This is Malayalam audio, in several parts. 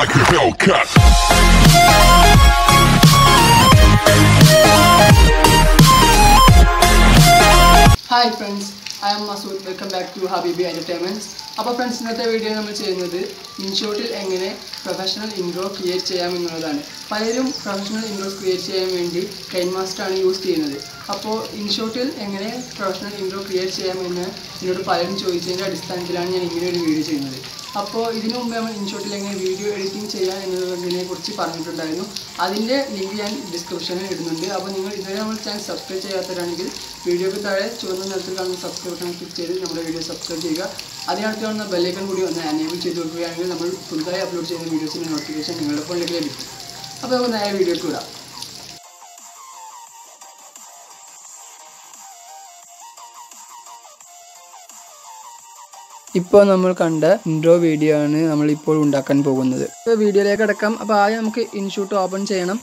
like a Hellcat. Hi friends I am Masood welcome back to Habibi entertainments അപ്പോൾ ഫ്രണ്ട്സ് ഇന്നത്തെ വീഡിയോ നമ്മൾ ചെയ്യുന്നത് ഇൻഷോട്ടിൽ എങ്ങനെ പ്രൊഫഷണൽ ഇൻട്രോ ക്രിയേറ്റ് ചെയ്യാം എന്നുള്ളതാണ് പലരും പ്രൊഫഷണൽ ഇൻട്രോസ് ക്രിയേറ്റ് ചെയ്യാൻ വേണ്ടി കൈൻ മാസ്റ്ററാണ് യൂസ് ചെയ്യുന്നത് അപ്പോൾ ഇൻഷോട്ടിൽ എങ്ങനെ പ്രൊഫഷണൽ ഇൻട്രോ ക്രിയേറ്റ് ചെയ്യാമെന്ന് എന്നോട് പലരും ചോദിച്ചതിൻ്റെ അടിസ്ഥാനത്തിലാണ് ഞാൻ ഇങ്ങനെ ഒരു വീഡിയോ ചെയ്യുന്നത് അപ്പോൾ ഇതിനു മുമ്പ് നമ്മൾ ഇൻഷോട്ടിൽ എങ്ങനെ വീഡിയോ എഡിറ്റിംഗ് ചെയ്യാം എന്നതിനെ കുറിച്ച് പറഞ്ഞിട്ടുണ്ടായിരുന്നു അതിൻ്റെ ലിങ്ക് ഞാൻ ഡിസ്ക്രിപ്ഷനിൽ ഇടുന്നുണ്ട് അപ്പോൾ നിങ്ങൾ ഇതുവരെ നമ്മൾ ചാനൽ സബ്സ്ക്രൈബ് ചെയ്യാത്തവരാണെങ്കിൽ വീഡിയോക്ക് താഴെ ചുവന്ന നിറത്തിൽ കാണുന്ന സബ്സ്ക്രൈബ് ബട്ടൺ ക്ലിക്ക് ചെയ്ത് നമ്മുടെ വീഡിയോ സബ്സ്ക്രൈബ് ചെയ്യുക അതിനടുത്ത് കാണുന്ന ബെല്ലൈക്കൺ കൂടി ഒന്ന് എനേബിൾ ചെയ്ത് കൊടുക്കുകയാണെങ്കിൽ നമ്മൾ പുതുതായി അപ്ലോഡ് ചെയ്യുന്ന വീഡിയോസിൻ്റെ നോട്ടിഫിക്കേഷൻ നിങ്ങളുടെ ഫോണിലേക്ക് ലഭിക്കും അപ്പോൾ നമുക്ക് നേരെ വീഡിയോക്ക് വിടാം ഇപ്പോൾ നമ്മൾ കണ്ട ഇൻട്രോ വീഡിയോ ആണ് നമ്മൾ ഇപ്പോൾ ഉണ്ടാക്കാൻ പോകുന്നത് ഇപ്പോൾ വീഡിയോയിലേക്ക് അടക്കാം അപ്പോൾ ആദ്യം നമുക്ക് ഇൻഷൂട്ട് ഓപ്പൺ ചെയ്യണം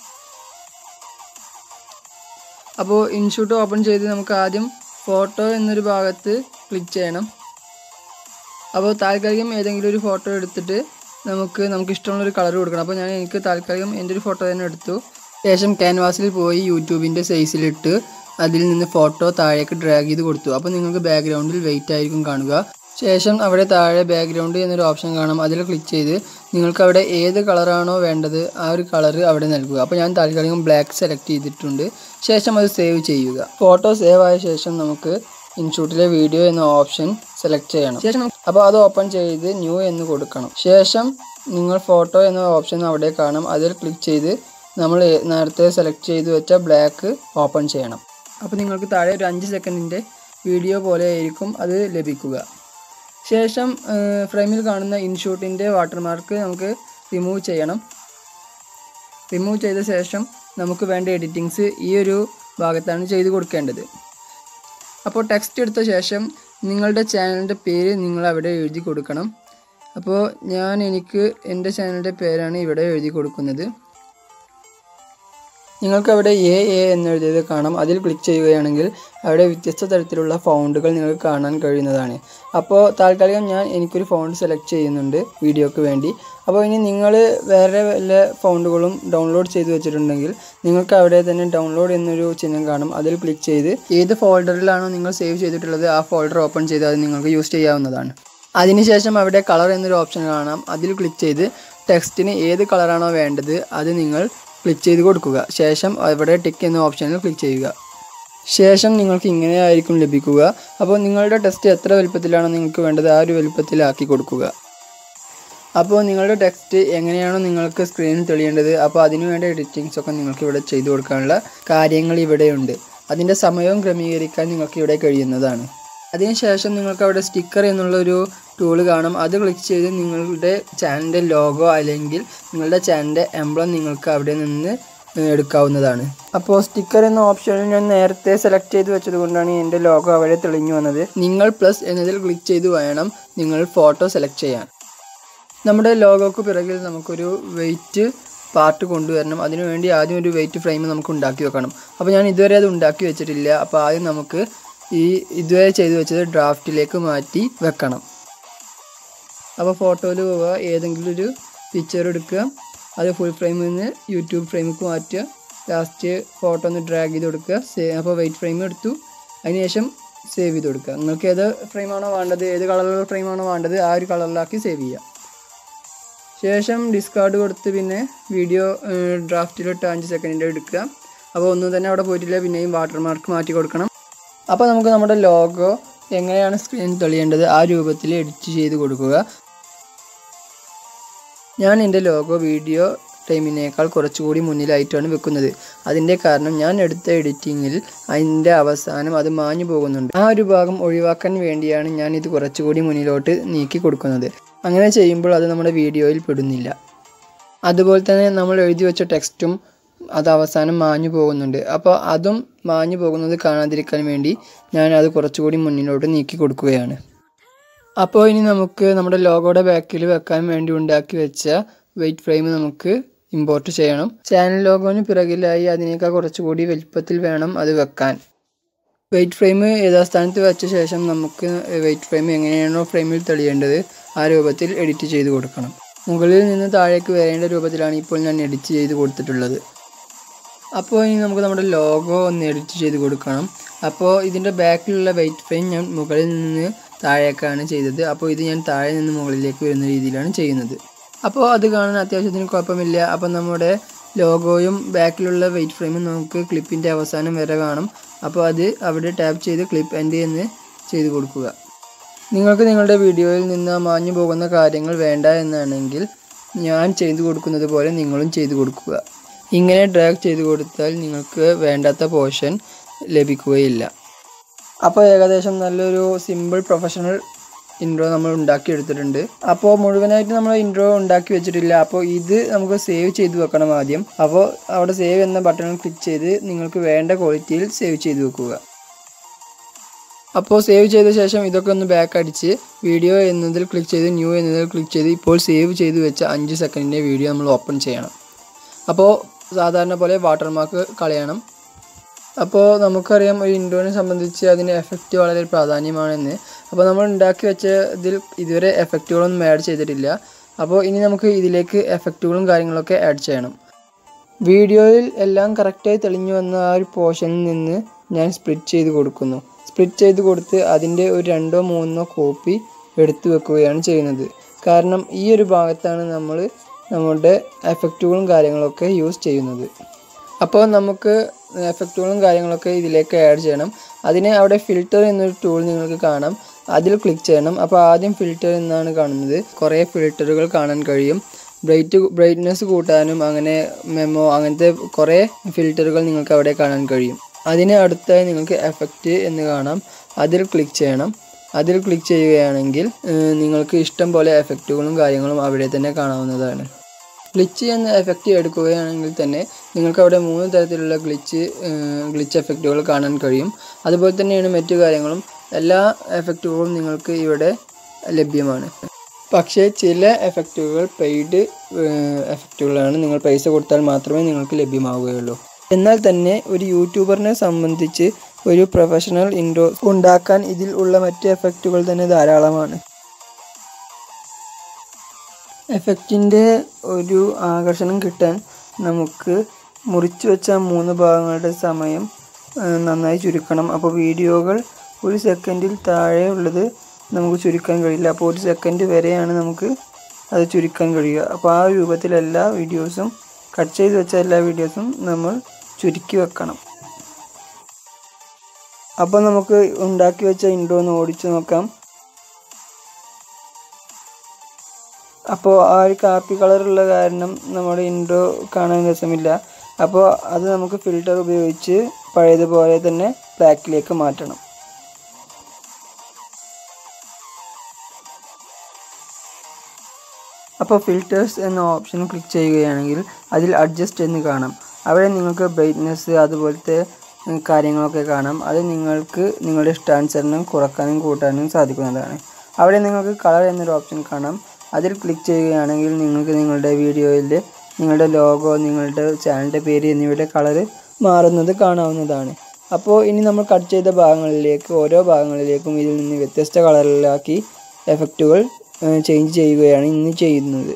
അപ്പോൾ ഇൻഷൂട്ട് ഓപ്പൺ ചെയ്ത് നമുക്ക് ആദ്യം ഫോട്ടോ എന്നൊരു ഭാഗത്ത് ക്ലിക്ക് ചെയ്യണം അപ്പോൾ താൽക്കാലികം ഏതെങ്കിലും ഒരു ഫോട്ടോ എടുത്തിട്ട് നമുക്ക് നമുക്ക് ഇഷ്ടമുള്ള ഒരു കളർ കൊടുക്കണം അപ്പോൾ ഞാൻ എനിക്ക് താൽക്കാലികം എൻ്റെ ഒരു ഫോട്ടോ തന്നെ എടുത്തു ശേഷം ക്യാൻവാസിൽ പോയി യൂട്യൂബിൻ്റെ സൈസിലിട്ട് അതിൽ നിന്ന് ഫോട്ടോ താഴേക്ക് ഡ്രാഗ് ചെയ്ത് കൊടുത്തു അപ്പോൾ നിങ്ങൾക്ക് ബാക്ക്ഗ്രൗണ്ടിൽ വെയിറ്റ് ആയിരിക്കും കാണുക ശേഷം അവിടെ താഴെ ബാക്ക്ഗ്രൗണ്ട് എന്നൊരു ഓപ്ഷൻ കാണാം അതിൽ ക്ലിക്ക് ചെയ്ത് നിങ്ങൾക്ക് അവിടെ ഏത് കളറാണോ വേണ്ടത് ആ ഒരു കളർ അവിടെ നൽകുക അപ്പോൾ ഞാൻ താൽക്കാലികം ബ്ലാക്ക് സെലക്ട് ചെയ്തിട്ടുണ്ട് ശേഷം അത് സേവ് ചെയ്യുക ഫോട്ടോ സേവ് ആയ ശേഷം നമുക്ക് ഇൻഷൂട്ടിലെ വീഡിയോ എന്ന ഓപ്ഷൻ സെലക്ട് ചെയ്യണം ശേഷം അപ്പോൾ അത് ഓപ്പൺ ചെയ്ത് ന്യൂ എന്ന് കൊടുക്കണം ശേഷം നിങ്ങൾ ഫോട്ടോ എന്ന ഓപ്ഷൻ അവിടെ കാണാം അതിൽ ക്ലിക്ക് ചെയ്ത് നമ്മൾ നേരത്തെ സെലക്ട് ചെയ്ത് വെച്ച ബ്ലാക്ക് ഓപ്പൺ ചെയ്യണം അപ്പോൾ നിങ്ങൾക്ക് താഴെ ഒരു അഞ്ച് സെക്കൻഡിൻ്റെ വീഡിയോ പോലെ ആയിരിക്കും അത് ലഭിക്കുക ശേഷം ഫ്രെയിമിൽ കാണുന്ന ഇൻഷൂട്ടിൻ്റെ വാട്ടർമാർക്ക് നമുക്ക് റിമൂവ് ചെയ്യണം റിമൂവ് ചെയ്ത ശേഷം നമുക്ക് വേണ്ട എഡിറ്റിങ്സ് ഈ ഒരു ഭാഗത്താണ് ചെയ്ത് കൊടുക്കേണ്ടത് അപ്പോൾ ടെക്സ്റ്റ് എടുത്ത ശേഷം നിങ്ങളുടെ ചാനലിൻ്റെ പേര് നിങ്ങൾ അവിടെ എഴുതി കൊടുക്കണം അപ്പോൾ ഞാൻ എനിക്ക് എൻ്റെ ചാനലിൻ്റെ പേരാണ് ഇവിടെ എഴുതി കൊടുക്കുന്നത് നിങ്ങൾക്ക് അവിടെ എ എ എന്നെഴുതിയത് കാണാം അതിൽ ക്ലിക്ക് ചെയ്യുകയാണെങ്കിൽ അവിടെ വ്യത്യസ്ത തരത്തിലുള്ള ഫൗണ്ടുകൾ നിങ്ങൾക്ക് കാണാൻ കഴിയുന്നതാണ് അപ്പോൾ താൽക്കാലികം ഞാൻ എനിക്കൊരു ഫൗണ്ട് സെലക്ട് ചെയ്യുന്നുണ്ട് വീഡിയോക്ക് വേണ്ടി അപ്പോൾ ഇനി നിങ്ങൾ വേറെ വല്ല ഫൗണ്ടുകളും ഡൗൺലോഡ് ചെയ്ത് വെച്ചിട്ടുണ്ടെങ്കിൽ നിങ്ങൾക്ക് അവിടെ തന്നെ ഡൗൺലോഡ് എന്നൊരു ചിഹ്നം കാണും അതിൽ ക്ലിക്ക് ചെയ്ത് ഏത് ഫോൾഡറിലാണോ നിങ്ങൾ സേവ് ചെയ്തിട്ടുള്ളത് ആ ഫോൾഡർ ഓപ്പൺ ചെയ്ത് അത് നിങ്ങൾക്ക് യൂസ് ചെയ്യാവുന്നതാണ് അതിനുശേഷം അവിടെ കളർ എന്നൊരു ഓപ്ഷൻ കാണാം അതിൽ ക്ലിക്ക് ചെയ്ത് ടെക്സ്റ്റിന് ഏത് കളറാണോ വേണ്ടത് അത് നിങ്ങൾ ക്ലിക്ക് ചെയ്ത് കൊടുക്കുക ശേഷം അവിടെ ടിക്ക് എന്ന ഓപ്ഷനിൽ ക്ലിക്ക് ചെയ്യുക ശേഷം നിങ്ങൾക്ക് ഇങ്ങനെ ആയിരിക്കും ലഭിക്കുക അപ്പോൾ നിങ്ങളുടെ ടെക്സ്റ്റ് എത്ര വലുപ്പത്തിലാണോ നിങ്ങൾക്ക് വേണ്ടത് ആ ഒരു വലുപ്പത്തിലാക്കി കൊടുക്കുക അപ്പോൾ നിങ്ങളുടെ ടെക്സ്റ്റ് എങ്ങനെയാണോ നിങ്ങൾക്ക് സ്ക്രീനിൽ തെളിയേണ്ടത് അപ്പോൾ അതിനു വേണ്ട എഡിറ്റിങ്സ് ഒക്കെ നിങ്ങൾക്ക് ഇവിടെ ചെയ്തു കൊടുക്കാനുള്ള കാര്യങ്ങൾ ഇവിടെയുണ്ട് അതിൻ്റെ സമയവും ക്രമീകരിക്കാൻ നിങ്ങൾക്ക് ഇവിടെ കഴിയുന്നതാണ് അതിനുശേഷം നിങ്ങൾക്ക് അവിടെ സ്റ്റിക്കർ എന്നുള്ളൊരു ടൂള് കാണാം അത് ക്ലിക്ക് ചെയ്ത് നിങ്ങളുടെ ചാനലിൻ്റെ ലോഗോ അല്ലെങ്കിൽ നിങ്ങളുടെ ചാനലിൻ്റെ എംബ്ലം നിങ്ങൾക്ക് അവിടെ നിന്ന് എടുക്കാവുന്നതാണ് അപ്പോൾ സ്റ്റിക്കർ എന്ന ഓപ്ഷനിൽ ഞാൻ നേരത്തെ സെലക്ട് ചെയ്ത് വെച്ചത് കൊണ്ടാണ് എൻ്റെ ലോഗോ അവിടെ തെളിഞ്ഞു വന്നത് നിങ്ങൾ പ്ലസ് എന്നതിൽ ക്ലിക്ക് ചെയ്ത് വേണം നിങ്ങൾ ഫോട്ടോ സെലക്ട് ചെയ്യാൻ നമ്മുടെ ലോഗോക്ക് പിറകിൽ നമുക്കൊരു വെയിറ്റ് പാർട്ട് കൊണ്ടുവരണം അതിനുവേണ്ടി ആദ്യം ഒരു വെയിറ്റ് ഫ്രെയിം നമുക്ക് ഉണ്ടാക്കി വെക്കണം അപ്പോൾ ഞാൻ ഇതുവരെ അത് ഉണ്ടാക്കി വെച്ചിട്ടില്ല അപ്പോൾ ആദ്യം നമുക്ക് ഈ ഇതുവരെ ചെയ്തു വെച്ചത് ഡ്രാഫ്റ്റിലേക്ക് മാറ്റി വെക്കണം അപ്പോൾ ഫോട്ടോയിൽ പോവുക ഏതെങ്കിലും ഒരു പിക്ചർ എടുക്കുക അത് ഫുൾ ഫ്രെയിമിൽ നിന്ന് യൂട്യൂബ് ഫ്രെയിമിലേക്ക് മാറ്റുക ലാസ്റ്റ് ഫോട്ടോ ഒന്ന് ഡ്രാഗ് ചെയ്ത് കൊടുക്കുക സേ അപ്പോൾ വെയിറ്റ് ഫ്രെയിം എടുത്തു അതിനുശേഷം സേവ് ചെയ്ത് കൊടുക്കുക നിങ്ങൾക്ക് ഏത് ഫ്രെയിമാണോ വേണ്ടത് ഏത് കളറിലുള്ള ഫ്രെയിമാണോ വേണ്ടത് ആ ഒരു കളറിലാക്കി സേവ് ചെയ്യുക ശേഷം ഡിസ്കാർഡ് കൊടുത്ത് പിന്നെ വീഡിയോ ഡ്രാഫ്റ്റിലിട്ട് അഞ്ച് സെക്കൻഡിൻ്റെ എടുക്കുക അപ്പോൾ ഒന്നും തന്നെ അവിടെ പോയിട്ടില്ല പിന്നെയും വാട്ടർമാർക്ക് മാറ്റി കൊടുക്കണം അപ്പോൾ നമുക്ക് നമ്മുടെ ലോഗോ എങ്ങനെയാണ് സ്ക്രീനിൽ തെളിയേണ്ടത് ആ രൂപത്തിൽ എഡിറ്റ് ചെയ്ത് കൊടുക്കുക ഞാൻ എൻ്റെ ലോഗോ വീഡിയോ ടൈമിനേക്കാൾ കുറച്ചുകൂടി മുന്നിലായിട്ടാണ് വെക്കുന്നത് അതിൻ്റെ കാരണം ഞാൻ എടുത്ത എഡിറ്റിങ്ങിൽ അതിൻ്റെ അവസാനം അത് മാഞ്ഞു പോകുന്നുണ്ട് ആ ഒരു ഭാഗം ഒഴിവാക്കാൻ വേണ്ടിയാണ് ഞാൻ ഇത് കുറച്ചുകൂടി മുന്നിലോട്ട് നീക്കി കൊടുക്കുന്നത് അങ്ങനെ ചെയ്യുമ്പോൾ അത് നമ്മുടെ വീഡിയോയിൽ പെടുന്നില്ല അതുപോലെ തന്നെ നമ്മൾ എഴുതി വെച്ച ടെക്സ്റ്റും അത് അവസാനം മാഞ്ഞു പോകുന്നുണ്ട് അപ്പോൾ അതും മാഞ്ഞു പോകുന്നത് കാണാതിരിക്കാൻ വേണ്ടി ഞാൻ അത് കുറച്ചുകൂടി മുന്നിലോട്ട് നീക്കി കൊടുക്കുകയാണ് അപ്പോൾ ഇനി നമുക്ക് നമ്മുടെ ലോഗോയുടെ ബാക്കിൽ വെക്കാൻ വേണ്ടി ഉണ്ടാക്കി വെച്ച വെയിറ്റ് ഫ്രെയിം നമുക്ക് ഇമ്പോർട്ട് ചെയ്യണം ചാനൽ ലോഗോന് പിറകിലായി അതിനേക്കാൾ കുറച്ചുകൂടി വലിപ്പത്തിൽ വേണം അത് വെക്കാൻ വെയിറ്റ് ഫ്രെയിം യഥാസ്ഥാനത്ത് വെച്ച ശേഷം നമുക്ക് വെയിറ്റ് ഫ്രെയിം എങ്ങനെയാണോ ഫ്രെയിമിൽ തെളിയേണ്ടത് ആ രൂപത്തിൽ എഡിറ്റ് ചെയ്ത് കൊടുക്കണം മുകളിൽ നിന്ന് താഴേക്ക് വരേണ്ട രൂപത്തിലാണ് ഇപ്പോൾ ഞാൻ എഡിറ്റ് ചെയ്ത് കൊടുത്തിട്ടുള്ളത് അപ്പോൾ ഇനി നമുക്ക് നമ്മുടെ ലോഗോ ഒന്ന് എഡിറ്റ് ചെയ്ത് കൊടുക്കണം അപ്പോൾ ഇതിൻ്റെ ബാക്കിലുള്ള വെയിറ്റ് ഫ്രെയിം ഞാൻ മുകളിൽ നിന്ന് താഴേക്കാണ് ചെയ്തത് അപ്പോൾ ഇത് ഞാൻ താഴെ നിന്ന് മുകളിലേക്ക് വരുന്ന രീതിയിലാണ് ചെയ്യുന്നത് അപ്പോൾ അത് കാണാൻ അത്യാവശ്യത്തിന് കുഴപ്പമില്ല അപ്പോൾ നമ്മുടെ ലോഗോയും ബാക്കിലുള്ള വെയിറ്റ് ഫ്രെയിമും നമുക്ക് ക്ലിപ്പിൻ്റെ അവസാനം വരെ കാണും അപ്പോൾ അത് അവിടെ ടാപ്പ് ചെയ്ത് ക്ലിപ്പ് എൻഡ് എന്ന് ചെയ്ത് കൊടുക്കുക നിങ്ങൾക്ക് നിങ്ങളുടെ വീഡിയോയിൽ നിന്ന് മാഞ്ഞു പോകുന്ന കാര്യങ്ങൾ വേണ്ട എന്നാണെങ്കിൽ ഞാൻ ചെയ്തു കൊടുക്കുന്നത് പോലെ നിങ്ങളും ചെയ്തു കൊടുക്കുക ഇങ്ങനെ ഡ്രാഗ് ചെയ്ത് കൊടുത്താൽ നിങ്ങൾക്ക് വേണ്ടാത്ത പോർഷൻ ലഭിക്കുകയില്ല അപ്പോൾ ഏകദേശം നല്ലൊരു സിമ്പിൾ പ്രൊഫഷണൽ ഇൻട്രോ നമ്മൾ ഉണ്ടാക്കിയെടുത്തിട്ടുണ്ട് അപ്പോൾ മുഴുവനായിട്ട് നമ്മൾ ഇൻട്രോ ഉണ്ടാക്കി വെച്ചിട്ടില്ല അപ്പോൾ ഇത് നമുക്ക് സേവ് ചെയ്ത് വെക്കണം ആദ്യം അപ്പോൾ അവിടെ സേവ് എന്ന ബട്ടണിൽ ക്ലിക്ക് ചെയ്ത് നിങ്ങൾക്ക് വേണ്ട ക്വാളിറ്റിയിൽ സേവ് ചെയ്ത് വെക്കുക അപ്പോൾ സേവ് ചെയ്ത ശേഷം ഇതൊക്കെ ഒന്ന് ബാക്ക് അടിച്ച് വീഡിയോ എന്നതിൽ ക്ലിക്ക് ചെയ്ത് ന്യൂ എന്നതിൽ ക്ലിക്ക് ചെയ്ത് ഇപ്പോൾ സേവ് ചെയ്ത് വെച്ച അഞ്ച് സെക്കൻഡിൻ്റെ വീഡിയോ നമ്മൾ ഓപ്പൺ ചെയ്യണം അപ്പോൾ സാധാരണ പോലെ വാട്ടർമാർക്ക് കളയണം അപ്പോൾ നമുക്കറിയാം ഒരു ഇൻഡോനെ സംബന്ധിച്ച് അതിൻ്റെ എഫക്റ്റ് വളരെ പ്രാധാന്യമാണെന്ന് അപ്പോൾ നമ്മൾ ഉണ്ടാക്കി വെച്ച ഇതിൽ ഇതുവരെ എഫക്റ്റുകളൊന്നും ആഡ് ചെയ്തിട്ടില്ല അപ്പോൾ ഇനി നമുക്ക് ഇതിലേക്ക് എഫക്റ്റുകളും കാര്യങ്ങളൊക്കെ ആഡ് ചെയ്യണം വീഡിയോയിൽ എല്ലാം കറക്റ്റായി തെളിഞ്ഞു വന്ന ആ ഒരു പോർഷനിൽ നിന്ന് ഞാൻ സ്പ്ലിറ്റ് ചെയ്ത് കൊടുക്കുന്നു സ്പ്ലിറ്റ് ചെയ്ത് കൊടുത്ത് അതിൻ്റെ ഒരു രണ്ടോ മൂന്നോ കോപ്പി എടുത്തു വെക്കുകയാണ് ചെയ്യുന്നത് കാരണം ഈ ഒരു ഭാഗത്താണ് നമ്മൾ നമ്മുടെ എഫക്റ്റുകളും കാര്യങ്ങളൊക്കെ യൂസ് ചെയ്യുന്നത് അപ്പോൾ നമുക്ക് എഫക്റ്റുകളും കാര്യങ്ങളൊക്കെ ഇതിലേക്ക് ആഡ് ചെയ്യണം അതിന് അവിടെ ഫിൽറ്റർ എന്നൊരു ടൂൾ നിങ്ങൾക്ക് കാണാം അതിൽ ക്ലിക്ക് ചെയ്യണം അപ്പോൾ ആദ്യം ഫിൽറ്റർ എന്നാണ് കാണുന്നത് കുറേ ഫിൽറ്ററുകൾ കാണാൻ കഴിയും ബ്രൈറ്റ് ബ്രൈറ്റ്നെസ് കൂട്ടാനും അങ്ങനെ മെമ്മോ അങ്ങനത്തെ കുറേ ഫിൽറ്ററുകൾ നിങ്ങൾക്ക് അവിടെ കാണാൻ കഴിയും അതിന് അടുത്തായി നിങ്ങൾക്ക് എഫക്റ്റ് എന്ന് കാണാം അതിൽ ക്ലിക്ക് ചെയ്യണം അതിൽ ക്ലിക്ക് ചെയ്യുകയാണെങ്കിൽ ഏഹ്, നിങ്ങൾക്ക് ഇഷ്ടം പോലെ എഫക്റ്റുകളും കാര്യങ്ങളും അവിടെ തന്നെ കാണാവുന്നതാണ് ഗ്ലിച്ച് എന്ന എഫക്റ്റ് എടുക്കുകയാണെങ്കിൽ തന്നെ നിങ്ങൾക്ക് അവിടെ മൂന്ന് തരത്തിലുള്ള ഗ്ലിച്ച് ഗ്ലിച്ച് എഫക്റ്റുകൾ കാണാൻ കഴിയും അതുപോലെ തന്നെയാണ് മറ്റു കാര്യങ്ങളും എല്ലാ എഫക്റ്റുകളും നിങ്ങൾക്ക് ഇവിടെ ലഭ്യമാണ് പക്ഷേ ചില എഫക്റ്റുകൾ പെയ്ഡ് എഫക്റ്റുകളാണ് നിങ്ങൾ പൈസ കൊടുത്താൽ മാത്രമേ നിങ്ങൾക്ക് ലഭ്യമാവുകയുള്ളൂ എന്നാൽ തന്നെ ഒരു യൂട്യൂബറിനെ സംബന്ധിച്ച് ഒരു പ്രൊഫഷണൽ ഇൻട്രോ ഉണ്ടാക്കാൻ ഇതിൽ ഉള്ള മറ്റ് എഫക്റ്റുകൾ തന്നെ ധാരാളമാണ് എഫക്റ്റിൻ്റെ ഒരു ആകർഷണം കിട്ടാൻ നമുക്ക് മുറിച്ചു വെച്ച മൂന്ന് ഭാഗങ്ങളുടെ സമയം ആ, നന്നായി ചുരുക്കണം അപ്പോൾ വീഡിയോകൾ ഒരു സെക്കൻഡിൽ താഴെ ഉള്ളത് നമുക്ക് ചുരുക്കാൻ കഴിയില്ല അപ്പോൾ ഒരു സെക്കൻഡ് വരെയാണ് നമുക്ക് അത് ചുരുക്കാൻ കഴിയുക അപ്പോൾ ആ രൂപത്തിൽ എല്ലാ വീഡിയോസും കട്ട് ചെയ്ത് വെച്ച എല്ലാ വീഡിയോസും നമ്മൾ ചുരുക്കി വെക്കണം അപ്പോൾ നമുക്ക് ഉണ്ടാക്കി വെച്ച ഇൻട്രോ ഒന്ന് ഓടിച്ചു നോക്കാം അപ്പോൾ ആ ഒരു കാപ്പി കളറുള്ള കാരണം നമ്മുടെ ഇൻട്രോ കാണാൻ രസമില്ല അപ്പോൾ അത് നമുക്ക് ഫിൽറ്റർ ഉപയോഗിച്ച് പഴയതുപോലെ തന്നെ ബ്ലാക്കിലേക്ക് മാറ്റണം അപ്പോൾ ഫിൽറ്റേഴ്സ് എന്ന ഓപ്ഷൻ ക്ലിക്ക് ചെയ്യുകയാണെങ്കിൽ അതിൽ അഡ്ജസ്റ്റ് എന്ന് കാണാം അവിടെ നിങ്ങൾക്ക് ബ്രൈറ്റ്നെസ് അതുപോലത്തെ ഉം, കാര്യങ്ങളൊക്കെ കാണാം അത് നിങ്ങൾക്ക് നിങ്ങളുടെ ഇഷ്ടാനുസരണം കുറക്കാനും കൂട്ടാനും സാധിക്കുന്നതാണ് അവിടെ നിങ്ങൾക്ക് കളർ എന്നൊരു ഓപ്ഷൻ കാണാം അതിൽ ക്ലിക്ക് ചെയ്യുകയാണെങ്കിൽ നിങ്ങൾക്ക് നിങ്ങളുടെ വീഡിയോയിൽ നിങ്ങളുടെ ലോഗോ നിങ്ങളുടെ ചാനലിൻ്റെ പേര് എന്നിവയുടെ കളർ മാറുന്നത് കാണാവുന്നതാണ് അപ്പോൾ ഇനി നമ്മൾ കട്ട് ചെയ്ത ഭാഗങ്ങളിലേക്ക് ഓരോ ഭാഗങ്ങളിലേക്കും ഇതിൽ നിന്ന് വ്യത്യസ്ത കളറിലാക്കി എഫക്റ്റുകൾ ചേഞ്ച് ചെയ്യുകയാണ് ഇന്ന് ചെയ്യുന്നത്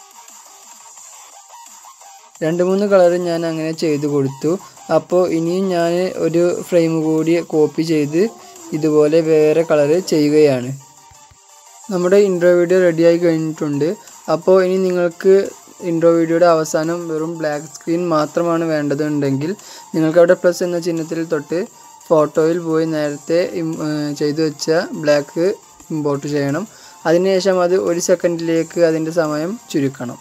രണ്ട് മൂന്ന് കളർ ഞാൻ അങ്ങനെ ചെയ്തു കൊടുത്തു അപ്പോൾ ഇനിയും ഞാൻ ഒരു ഫ്രെയിം കൂടി കോപ്പി ചെയ്ത് ഇതുപോലെ വേറെ കളർ ചെയ്യുകയാണ് നമ്മുടെ ഇൻട്രോ വീഡിയോ റെഡിയായി കഴിഞ്ഞിട്ടുണ്ട് അപ്പോൾ ഇനി നിങ്ങൾക്ക് ഇൻട്രോ വീഡിയോയുടെ അവസാനം വെറും ബ്ലാക്ക് സ്ക്രീൻ മാത്രമാണ് വേണ്ടതുണ്ടെങ്കിൽ നിങ്ങൾക്ക് അവിടെ പ്ലസ് എന്ന ചിഹ്നത്തിൽ തൊട്ട് ഫോട്ടോയിൽ പോയി നേരത്തെ ഇം- ഏർ ചെയ്തു വെച്ച ബ്ലാക്ക് ഇമ്പോർട്ട് ചെയ്യണം അതിനുശേഷം അത് ഒരു സെക്കൻഡിലേക്ക് അതിൻ്റെ സമയം ചുരുക്കണം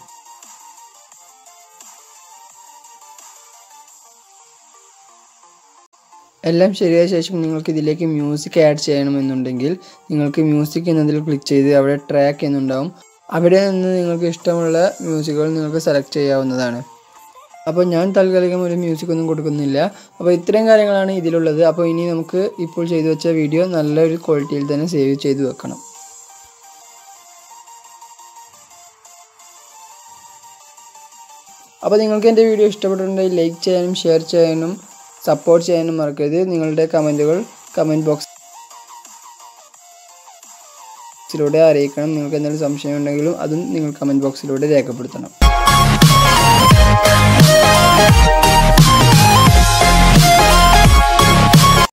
എല്ലാം ശരിയായ ശേഷം നിങ്ങൾക്ക് ഇതിലേക്ക് മ്യൂസിക് ആഡ് ചെയ്യണമെന്നുണ്ടെങ്കിൽ നിങ്ങൾക്ക് മ്യൂസിക് എന്നതിൽ ക്ലിക്ക് ചെയ്ത് അവിടെ ട്രാക്ക് എന്നുണ്ടാവും അവിടെ നിന്ന് നിങ്ങൾക്ക് ഇഷ്ടമുള്ള മ്യൂസിക്കുകൾ നിങ്ങൾക്ക് സെലക്ട് ചെയ്യാവുന്നതാണ് അപ്പോൾ ഞാൻ താൽക്കാലികം ഒരു മ്യൂസിക് ഒന്നും കൊടുക്കുന്നില്ല അപ്പോൾ ഇത്രയും കാര്യങ്ങളാണ് ഇതിലുള്ളത് അപ്പോൾ ഇനി നമുക്ക് ഇപ്പോൾ ചെയ്തു വെച്ച വീഡിയോ നല്ലൊരു ക്വാളിറ്റിയിൽ തന്നെ സേവ് ചെയ്ത് വെക്കണം അപ്പോൾ നിങ്ങൾക്ക് എൻ്റെ വീഡിയോ ഇഷ്ടപ്പെട്ടിട്ടുണ്ടെങ്കിൽ ലൈക്ക് ചെയ്യാനും ഷെയർ ചെയ്യാനും സപ്പോർട്ട് ചെയ്യാനും മറക്കരുത് നിങ്ങളുടെ കമൻറ്റുകൾ കമൻറ്റ് ബോക്സ് ബോക്സിലൂടെ അറിയിക്കണം നിങ്ങൾക്ക് എന്തെങ്കിലും സംശയം ഉണ്ടെങ്കിലും അതും നിങ്ങൾ കമൻറ്റ് ബോക്സിലൂടെ രേഖപ്പെടുത്തണം